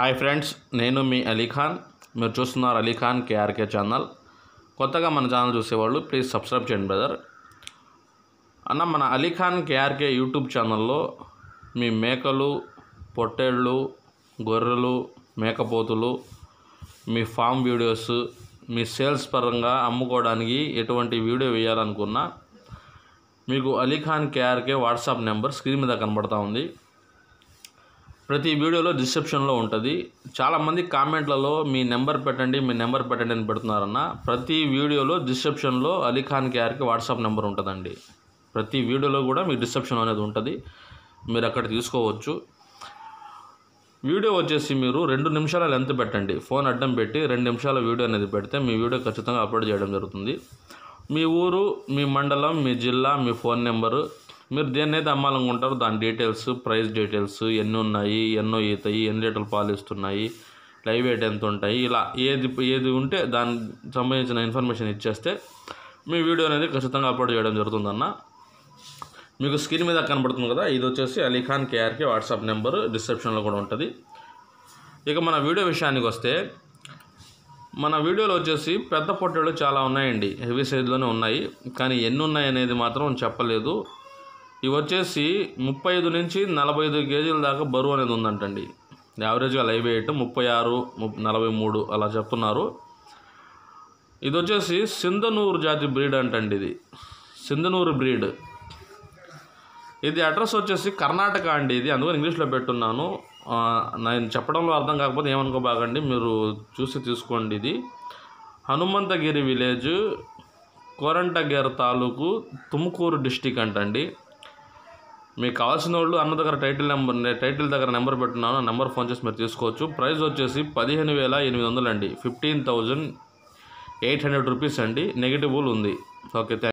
hi friends నేను మీ అలీఖాన్ మీరు చూస్తున్నారు అలీఖాన్ కేఆర్కే ఛానల్ కొత్తగా మన ఛానల్ చూసేవాళ్ళు ప్లీజ్ సబ్స్క్రైబ్ చేయండి బ్రదర్ అన్న మన అలీఖాన్ కేఆర్కే యూట్యూబ్ ఛానల్లో మీ మేకలు పొట్టేళ్ళు గొర్రెలు మేకపోతులు మీ ఫామ్ వీడియోస్ మీ సేల్స్ పరంగా అమ్ముకోవడానికి ఎటువంటి వీడియో వేయాలనుకున్నా మీకు Ali Khan KRK WhatsApp number screen మీద కనబడతా ఉంది ప్రతి వీడియోలో డిస్క్రిప్షన్లో ఉంటుంది చాలామంది కామెంట్లలో మీ నెంబర్ పెట్టండి మీ నెంబర్ పెట్టండి అని పెడుతున్నారన్న ప్రతి వీడియోలో డిస్క్రిప్షన్లో అలీఖాన్ కేఆర్కి వాట్సాప్ నెంబర్ ఉంటుందండి ప్రతి వీడియోలో కూడా మీ డిస్క్రిప్షన్ అనేది ఉంటుంది మీరు అక్కడ తీసుకోవచ్చు వీడియో వచ్చేసి మీరు రెండు నిమిషాల లెంత్ పెట్టండి ఫోన్ అడ్డం పెట్టి రెండు నిమిషాల వీడియో అనేది పెడితే మీ వీడియో ఖచ్చితంగా అప్లోడ్ చేయడం జరుగుతుంది మీ ఊరు మీ మండలం మీ జిల్లా మీ ఫోన్ నెంబరు మీరు దేన్ని అయితే అమ్మాలనుకుంటారో దాని డీటెయిల్స్ ప్రైస్ డీటెయిల్స్ ఎన్ని ఉన్నాయి ఎన్నో ఈతాయి ఎన్ని లీటర్లు పాలు ఇస్తున్నాయి లైవ్ వెయిట్ ఎంత ఉంటాయి ఇలా ఏది ఏది ఉంటే దానికి సంబంధించిన ఇన్ఫర్మేషన్ ఇచ్చేస్తే మీ వీడియో అనేది ఖచ్చితంగా అప్లోడ్ చేయడం జరుగుతుందన్న మీకు స్క్రీన్ మీద కనబడుతుంది కదా ఇది వచ్చేసి అలీఖాన్ కేఆర్కే వాట్సాప్ నెంబర్ డిస్క్రిప్షన్లో కూడా ఉంటుంది ఇక మన వీడియో విషయానికి వస్తే మన వీడియోలో వచ్చేసి పెద్ద పొట్టేళ్ళు చాలా ఉన్నాయండి హెవీ సైజులోనే ఉన్నాయి కానీ ఎన్ని ఉన్నాయి అనేది మాత్రం చెప్పలేదు ఇవి వచ్చేసి ముప్పై ఐదు నుంచి నలభై ఐదు కేజీల దాకా బరువు అనేది ఉందంటండి యావరేజ్గా లైవ్ వెయిట్ ముప్పై ఆరు ముప్ నలభై మూడు అలా చెప్తున్నారు ఇది వచ్చేసి సింధనూరు జాతి బ్రీడ్ అంటండి ఇది సింధనూరు బ్రీడ్ ఇది అడ్రస్ వచ్చేసి కర్ణాటక అండి ఇది అందుకని ఇంగ్లీష్లో పెట్టున్నాను ఆ, నేను చెప్పడంలో అర్థం కాకపోతే ఏమనుకోబాగండి మీరు చూసి తీసుకోండి ఇది హనుమంతగిరి విలేజ్ కోరంటగేర్ తాలూకు తుముకూరు డిస్టిక్ అంటండి మీకు కావాల్సిన వాళ్ళు అన్న దగ్గర టైటిల్ నెంబర్ టైటిల్ దగ్గర నెంబర్ పెట్టున్నాను ఆ నెంబర్ ఫోన్ చేసి మీరు తీసుకోవచ్చు ప్రైస్ వచ్చేసి పదిహేను వేల ఎనిమిది వందలు అండి fifteen thousand eight hundred rupees అండి నెగిటివ్ ఉంది ఓకే థ్యాంక్